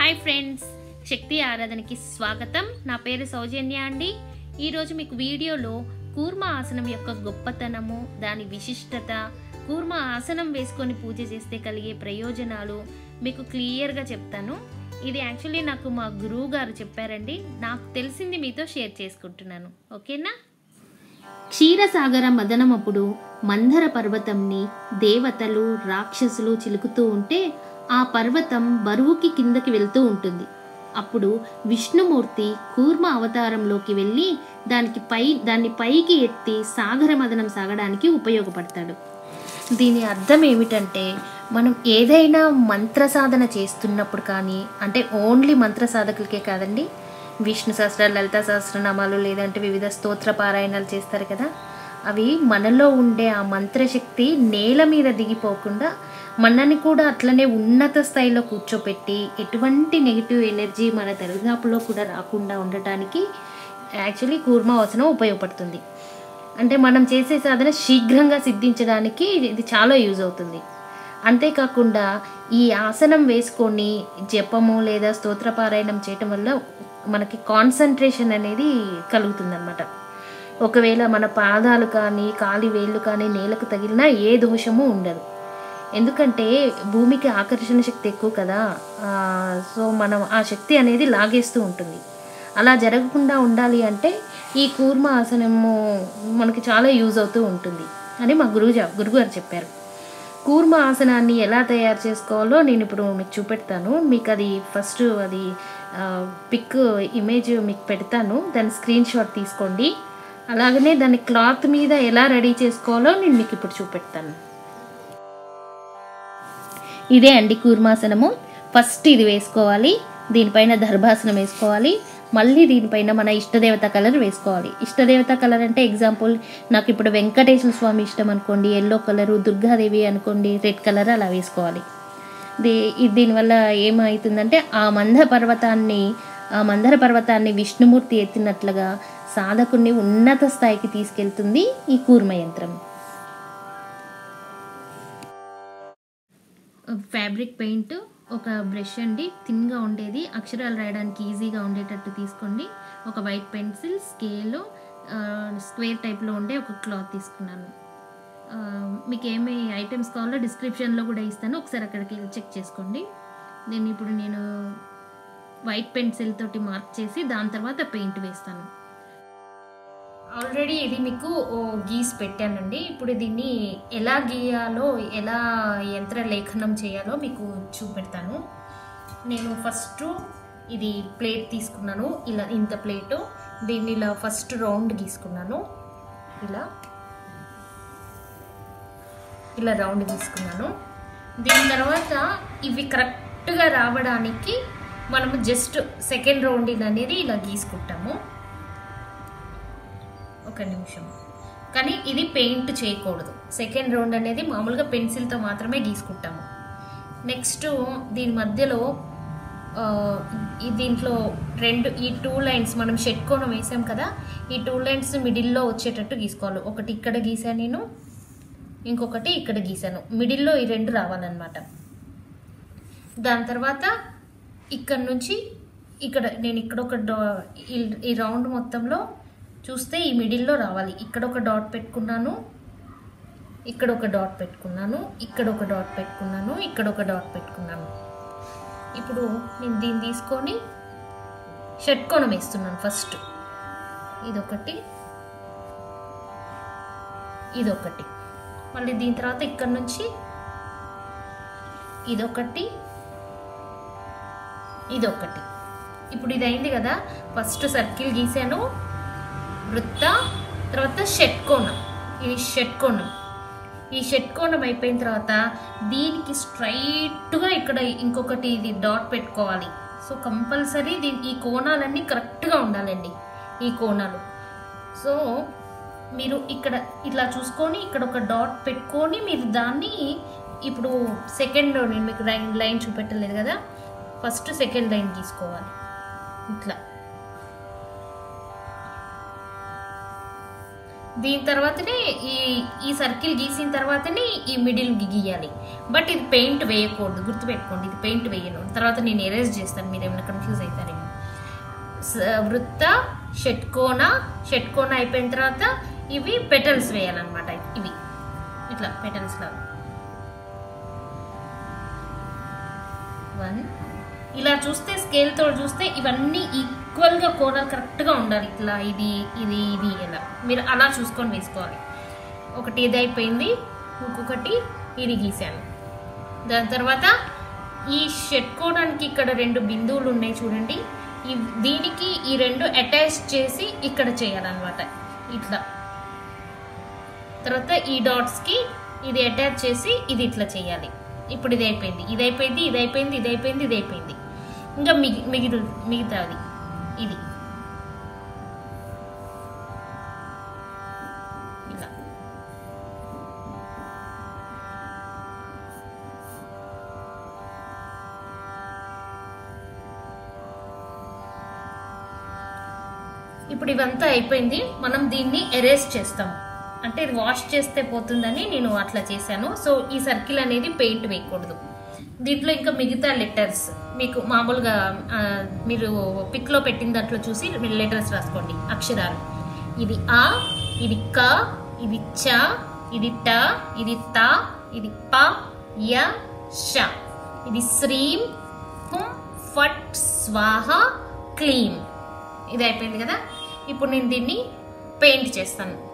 hi friends శక్తి ఆరాధనకి స్వాగతం నా పేరు సౌజన్య అండి ఈరోజు మీకు వీడియోలో కూర్మ ఆసనం యొక్క గొప్పతనము దాని విశిష్టత కూర్మ ఆసనం వేసుకొని పూజ చేస్తే కలిగే ప్రయోజనాలు మీకు క్లియర్గా చెప్తాను ఇది యాక్చువల్లీ నాకు మా గురువు గారు చెప్పారండి నాకు తెలిసింది మీతో షేర్ చేసుకుంటున్నాను ఓకేనా క్షీరసాగర మదనమప్పుడు మందర పర్వతంని దేవతలు రాక్షసులు చిలుకుతూ ఉంటే ఆ పర్వతం బరువుకి కిందకి వెళ్తూ ఉంటుంది అప్పుడు విష్ణుమూర్తి కూర్మ అవతారంలోకి వెళ్ళి దానికి పై దాన్ని పైకి ఎత్తి సాగర మదనం సాగడానికి ఉపయోగపడతాడు దీని అర్థం ఏమిటంటే మనం ఏదైనా మంత్ర సాధన చేస్తున్నప్పుడు కానీ అంటే ఓన్లీ మంత్ర సాధకులకే కాదండి విష్ణు సహస్ర లలిత సహస్రనామాలు లేదంటే వివిధ స్తోత్ర పారాయణాలు చేస్తారు కదా అవి మనలో ఉండే ఆ మంత్రశక్తి నేల మీద దిగిపోకుండా మనని కూడా అట్లనే ఉన్నత స్థాయిలో కూర్చోపెట్టి ఎటువంటి నెగిటివ్ ఎనర్జీ మన దరిదాపులో కూడా రాకుండా ఉండటానికి యాక్చువల్లీ కూర్మావసనం ఉపయోగపడుతుంది అంటే మనం చేసే సాధన శీఘ్రంగా సిద్ధించడానికి ఇది చాలా యూజ్ అవుతుంది అంతేకాకుండా ఈ ఆసనం వేసుకొని జపము లేదా స్తోత్రపారాయణం చేయటం వల్ల మనకి కాన్సన్ట్రేషన్ అనేది కలుగుతుందన్నమాట ఒకవేళ మన పాదాలు కానీ కాలి వేళ్ళు కానీ నేలకు తగిలినా ఏ దోషము ఉండదు ఎందుకంటే భూమికి ఆకర్షణ శక్తి ఎక్కువ కదా ఆ, సో మనం ఆ శక్తి అనేది లాగేస్తూ ఉంటుంది అలా జరగకుండా ఉండాలి అంటే ఈ కూర్మ ఆసనము మనకి చాలా యూజ్ అవుతూ ఉంటుంది అని మా గురువు జ- గురుగారు చెప్పారు కూర్మ ఆసనాన్ని ఎలా తయారు చేసుకోవాలో నేను ఇప్పుడు మీకు చూపెడతాను మీకు అది ఫస్ట్ అది పిక్ ఇమేజ్ మీకు పెడతాను దాని స్క్రీన్ షాట్ తీసుకోండి అలాగనే దాన్ని క్లాత్ మీద ఎలా రెడీ చేసుకోవాలో నేను మీకు ఇప్పుడు చూపెడతాను ఇదే అండి కూర్మాసనము ఫస్ట్ ఇది వేసుకోవాలి దీనిపైన దర్భాసనం వేసుకోవాలి మళ్ళీ దీనిపైన మన ఇష్టదేవత కలర్ వేసుకోవాలి ఇష్టదేవత కలర్ అంటే ఎగ్జాంపుల్ నాకు ఇప్పుడు వెంకటేశ్వర స్వామి ఇష్టం అనుకోండి ఎల్లో కలరు దుర్గాదేవి అనుకోండి రెడ్ కలర్ అలా వేసుకోవాలి దీ ఇది దీనివల్ల ఏమవుతుందంటే ఆ మందర పర్వతాన్ని ఆ మందర పర్వతాన్ని విష్ణుమూర్తి ఎత్తినట్లుగా సాధకుడిని ఉన్నత స్థాయికి తీసుకెళ్తుంది ఈ కూర్మ యంత్రం ఫ్యాబ్రిక్ పెయింట్ ఒక బ్రష్ అండి థిన్గా ఉండేది అక్షరాలు రాయడానికి ఈజీగా ఉండేటట్టు తీసుకోండి ఒక వైట్ పెన్సిల్ స్కేల్ స్క్వేర్ టైప్లో ఉండే ఒక క్లాత్ తీసుకున్నాను ఆ, మీకు ఏమి ఐటమ్స్ కావాలో డిస్క్రిప్షన్లో కూడా ఇస్తాను ఒకసారి అక్కడికి చెక్ చేసుకోండి నేను ఇప్పుడు నేను వైట్ పెన్సిల్ తోటి మార్క్ చేసి దాని తర్వాత పెయింట్ వేస్తాను ఆల్రెడీ ఇది మీకు ఓ గీసి పెట్టానండి ఇప్పుడు దీన్ని ఎలా గీయాలో ఎలా యంత్ర లేఖనం చేయాలో మీకు చూపెడతాను నేను ఫస్ట్ ఇది ప్లేట్ తీసుకున్నాను ఇలా ఇంత ప్లేటు దీన్ని ఇలా ఫస్ట్ రౌండ్ గీసుకున్నాను ఇలా ఇలా రౌండ్ తీసుకున్నాను దీని తర్వాత ఇవి కరెక్ట్గా రావడానికి మనము జస్ట్ సెకండ్ రౌండ్ ఇది అనేది ఇలా గీసుకుంటాము ఒక నిమిషం కానీ ఇది పెయింట్ చేయకూడదు సెకండ్ రౌండ్ అనేది మామూలుగా పెన్సిల్తో మాత్రమే గీసుకుంటాము నెక్స్ట్ దీని మధ్యలో ఆ, ఈ దీంట్లో రెండు ఈ టూ లైన్స్ మనం షట్కోణం వేసాం కదా ఈ టూ లైన్స్ మిడిల్లో వచ్చేటట్టు గీసుకోవాలి ఒకటి ఇక్కడ గీసాను నేను ఇంకొకటి ఇక్కడ గీసాను మిడిల్లో ఈ రెండు రావాలన్నమాట దాని తర్వాత ఇక్కడ నుంచి ఇక్కడ నేను ఇక్కడ ఒక డా ఈ- ఈ రౌండ్ మొత్తంలో చూస్తే ఈ మిడిల్లో రావాలి ఇక్కడ ఒక డాట్ పెట్టుకున్నాను ఇక్కడ ఒక డాట్ పెట్టుకున్నాను ఇక్కడ ఒక డాట్ పెట్టుకున్నాను ఇక్కడ ఒక డాట్ పెట్టుకున్నాను ఇప్పుడు నేను దీన్ని తీసుకొని షట్కోణం వేస్తున్నాను ఫస్ట్ ఇదొకటి ఇదొకటి మళ్ళీ దీని తర్వాత ఇక్కడ నుంచి ఇదొకటి ఇదొకటి ఇప్పుడు ఇది అయింది కదా ఫస్ట్ సర్కిల్ గీసాను వృత్త తర్వాత షట్కోణం ఇది షట్కోణం ఈ షట్కోణం అయిపోయిన తర్వాత దీనికి స్ట్రైట్గా ఇక్కడ ఇంకొకటి ఇది డాట్ పెట్టుకోవాలి సో కంపల్సరీ దీని ఈ కోణాలన్నీ కరెక్ట్గా ఉండాలండి ఈ కోణాలు సో మీరు ఇక్కడ ఇట్లా చూసుకొని ఇక్కడ ఒక డాట్ పెట్టుకొని మీరు దాన్ని ఇప్పుడు సెకండ్ నేను మీకు లైన్ లైన్ చూపెట్టలేదు కదా ఫస్ట్ సెకండ్ లైన్ తీసుకోవాలి ఇట్లా దీని తర్వాతనే ఈ ఈ సర్కిల్ గీసిన తర్వాతనే ఈ మిడిల్ గీయాలి బట్ ఇది పెయింట్ వేయకూడదు గుర్తుపెట్టుకోండి ఇది పెయింట్ వేయను తర్వాత నేను ఎరేజ్ చేస్తాను మీరు ఏమైనా కన్ఫ్యూజ్ అవుతారేమో స- వృత్త షట్కోణ షట్కోణ అయిపోయిన తర్వాత ఇవి పెటల్స్ వేయాలన్నమాట ఇవి ఇట్లా పెటల్స్ లాగా వన్ ఇలా చూస్తే స్కేల్తో చూస్తే ఇవన్నీ ఈక్వల్గా కోణాలు కరెక్ట్గా ఉండాలి ఇట్లా ఇది ఇది ఇది ఇలా మీరు అలా చూసుకొని వేసుకోవాలి ఒకటి ఇది అయిపోయింది ఇంకొకటి ఇది గీసాను దాని తర్వాత ఈ షట్కోణానికి ఇక్కడ రెండు బిందువులు ఉన్నాయి చూడండి ఈ దీనికి ఈ రెండు అటాచ్ చేసి ఇక్కడ చేయాలన్నమాట ఇట్లా తర్వాత ఈ డాట్స్కి ఇది అటాచ్ చేసి ఇది ఇట్లా చేయాలి ఇప్పుడు ఇది అయిపోయింది ఇది అయిపోయింది ఇది అయిపోయింది ఇది అయిపోయింది ఇది అయిపోయింది ఇంకా మిగి మిగిలి మిగతాది ఇది ఇలా ఇప్పుడు ఇవంతా అయిపోయింది మనం దీన్ని ఎరేస్ చేస్తాం అంటే ఇది వాష్ చేస్తే పోతుందని నేను అట్లా చేశాను సో ఈ సర్కిల్ అనేది పెయింట్ వేయకూడదు దీంట్లో ఇంకా మిగతా లెటర్స్ మీకు మామూలుగా ఆ, మీరు పిక్లో పెట్టిన దాంట్లో చూసి మీరు లెటర్స్ రాసుకోండి అక్షరాలు ఇది ఆ ఇది క ఇది చ ఇది ట ఇది త ఇది ప య ష ఇది శ్రీం హుం ఫట్ స్వాహ క్లీం ఇది అయిపోయింది కదా ఇప్పుడు నేను దీన్ని పెయింట్ చేస్తాను